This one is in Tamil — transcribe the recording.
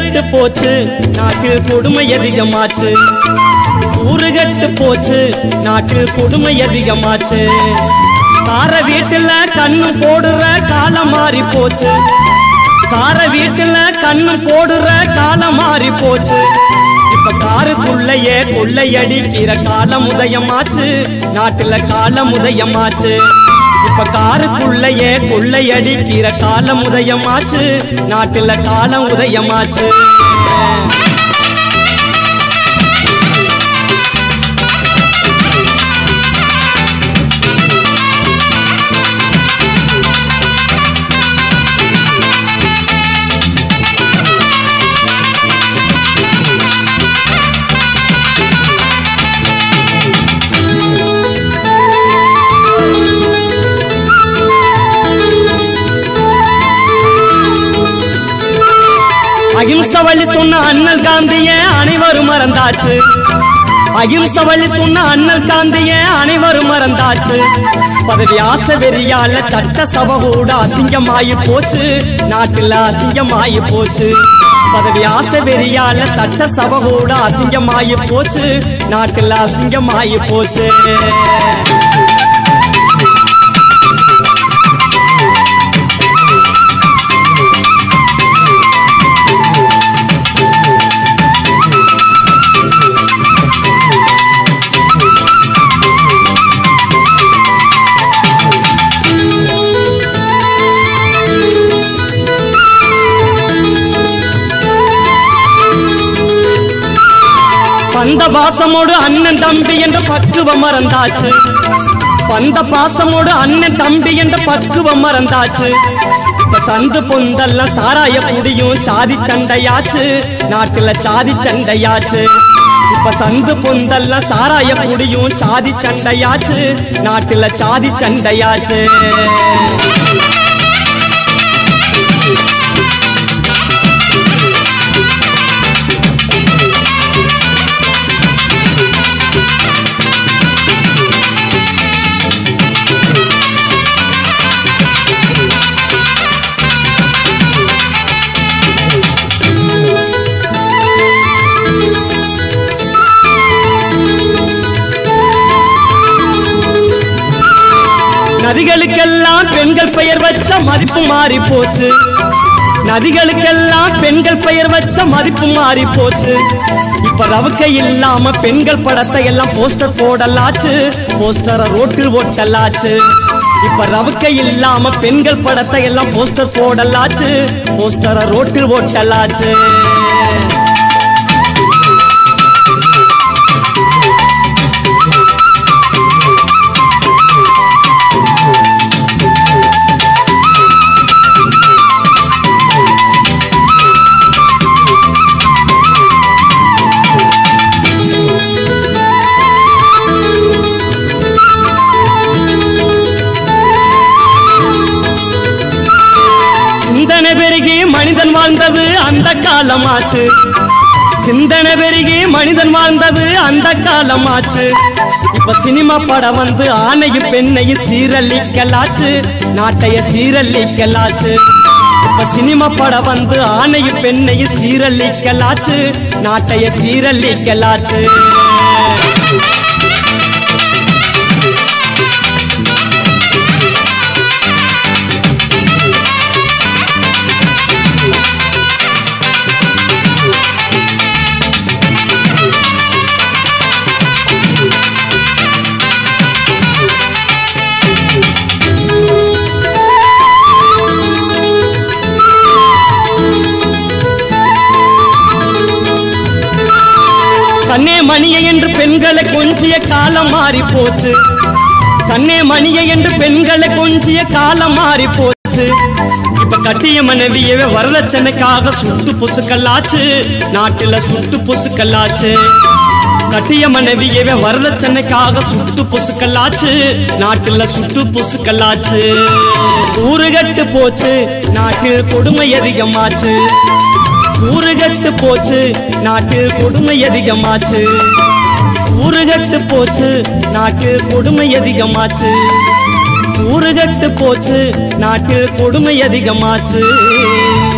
ஊருகட்டு போச்சு நாட்டில் கொடுமை அதிகமாச்சு ஊருகட்டு போச்சு நாட்டில் கொடுமை அதிகமாச்சு கார வீட்டுல கண்ணு போடுற காலம் மாறி போச்சு கார வீட்டுல கண்ணு போடுற காலம் மாறி போச்சு இப்ப காருக்குள்ளயே கொள்ளையடிக்கிற காலம் உதயமாச்சு நாட்டுல காலம் உதயமாச்சு இப்ப காருக்குள்ளயே கொள்ளையடிக்கிற காலம் உதயமாச்சு நாட்டுல காலம் உதயமாச்சு அகிம்ச வழி சொன்ன அண்ணல் காந்திய அனைவரும் மறந்தாச்சு அகிம்ச வழி சொன்ன அண்ணல் காந்திய அனைவரும் மறந்தாச்சு பதவி ஆசை வெறியால சட்ட சபை கூட அசிங்கமாயி போச்சு நாட்டுல அசிங்கமாயி போச்சு பதவி ஆசை வெறியால சட்ட சபை கூட அசிங்கமாயி போச்சு நாட்டுல அசிங்கமாயி போச்சு பந்த பாசமோடு அண்ணன் தம்பி என்ற பக்குவம் மறந்தாச்சு பந்த பாசமோடு அண்ணன் தம்பி என்ற பக்குவம் மறந்தாச்சு இப்ப சந்து பொந்தெல்லாம் சாராய புடியும் சாதி சண்டையாச்சு நாட்டுல சாதி சண்டையாச்சு இப்ப சந்து பொந்தெல்லாம் சாராய புடியும் சாதி சண்டையாச்சு நாட்டுல சாதி சண்டையாச்சு நதிகளுக்கெல்லாம் பெண்கள் பெயர் வச்ச மதிப்பு மாறி போச்சு நதிகளுக்கெல்லாம் பெண்கள் பெயர் வச்ச மதிப்பு மாறி போச்சு இப்ப ரவுக்கை இல்லாம பெண்கள் படத்தை எல்லாம் போஸ்டர் போடலாச்சு போஸ்டரை ரோட்டில் ஒட்டலாச்சு இப்ப ரவுக்கை இல்லாம பெண்கள் படத்தை எல்லாம் போஸ்டர் போடலாச்சு போஸ்டரை ரோட்டில் ஒட்டலாச்சு சிந்தனை பெருகி மனிதன் வாழ்ந்தது அந்த காலமாச்சு சிந்தனை பெருகி மனிதன் வாழ்ந்தது அந்த காலமாச்சு இப்ப சினிமா படம் வந்து ஆணையும் பெண்ணையும் சீரழிக்கலாச்சு நாட்டைய சீரழிக்கலாச்சு இப்ப சினிமா படம் வந்து ஆணையும் பெண்ணையும் சீரழிக்கலாச்சு நாட்டைய சீரழிக்கலாச்சு கண்ணே மணியை என்று பெண்களை கொஞ்சிய காலம் மாறி போச்சு கண்ணே மணியை என்று பெண்களை கொஞ்சிய காலம் மாறி போச்சு இப்ப கட்டிய மனைவியவே வரதட்சணைக்காக சுட்டு பொசுக்கல்லாச்சு நாட்டுல சுட்டு பொசுக்கல்லாச்சு கட்டிய மனைவியவே வரதட்சணைக்காக சுட்டு பொசுக்கல்லாச்சு நாட்டுல சுட்டு பொசுக்கல்லாச்சு ஊருகட்டு போச்சு நாட்டில் கொடுமை அதிகமாச்சு ஊருகட்டு போச்சு நாட்டில் கொடுமை அதிகமாச்சு ஊருகட்டு போச்சு நாட்டில் கொடுமை அதிகமாச்சு ஊருகட்டு போச்சு நாட்டில் கொடுமை அதிகமாச்சு